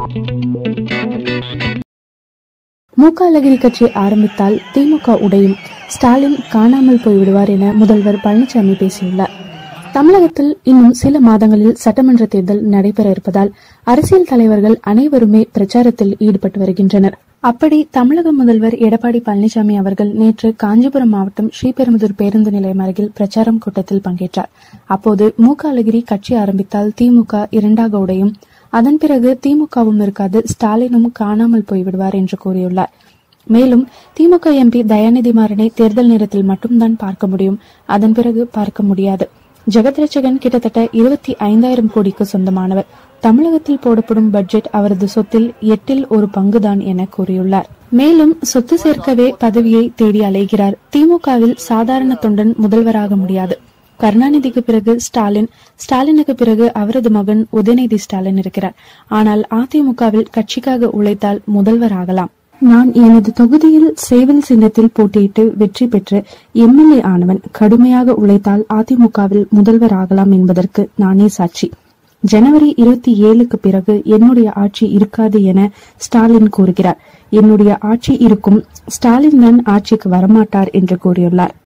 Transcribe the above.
மு க அழகிரி கட்சி ஆரம்பித்தால் திமுக உடையும் ஸ்டாலின் காணாமல் போய்விடுவார் என முதல்வர் பழனிசாமி பேசியுள்ளார் தமிழகத்தில் இன்னும் சில மாதங்களில் சட்டமன்ற தேர்தல் நடைபெற இருப்பதால் அரசியல் தலைவர்கள் அனைவருமே பிரச்சாரத்தில் ஈடுபட்டு வருகின்றனர் அப்படி தமிழக முதல்வர் எடப்பாடி பழனிசாமி அவர்கள் நேற்று காஞ்சிபுரம் மாவட்டம் ஸ்ரீபெரும்புதூர் பேருந்து நிலையம் அருகில் பிரச்சாரம் கூட்டத்தில் பங்கேற்றார் அப்போது மு க அழகிரி கட்சி ஆரம்பித்தால் திமுக இரண்டாக உடையும் அதன் பிறகு திமுகவும் இருக்காது ஸ்டாலினும் காணாமல் போய்விடுவார் என்று கூறியுள்ளார் மேலும் திமுக எம்பி தயாநிதி மாறனை தேர்தல் நேரத்தில் மட்டும்தான் பார்க்க முடியும் அதன் பிறகு பார்க்க முடியாது ஜெகத் ரட்சகன் கிட்டத்தட்ட இருபத்தி ஐந்தாயிரம் கோடிக்கு சொந்தமானவர் தமிழகத்தில் போடப்படும் பட்ஜெட் அவரது சொத்தில் எட்டில் ஒரு பங்குதான் என கூறியுள்ளார் மேலும் சொத்து சேர்க்கவே பதவியை தேடி அலைகிறார் திமுகவில் சாதாரண தொண்டன் முதல்வராக முடியாது கருணாநிதிக்கு பிறகு ஸ்டாலின் ஸ்டாலினுக்கு பிறகு அவரது மகன் உதயநிதி ஸ்டாலின் இருக்கிறார் ஆனால் அதிமுகவில் கட்சிக்காக உழைத்தால் முதல்வர் ஆகலாம் நான் எனது தொகுதியில் சேவல் சின்னத்தில் போட்டியிட்டு வெற்றி பெற்று எம்எல்ஏ ஆனவன் கடுமையாக உழைத்தால் அதிமுகவில் முதல்வர் ஆகலாம் என்பதற்கு நானே சாட்சி ஜனவரி இருபத்தி ஏழுக்கு பிறகு என்னுடைய ஆட்சி இருக்காது என ஸ்டாலின் கூறுகிறார் என்னுடைய ஆட்சி இருக்கும் ஸ்டாலின் தான் ஆட்சிக்கு வரமாட்டார் என்று கூறியுள்ளார்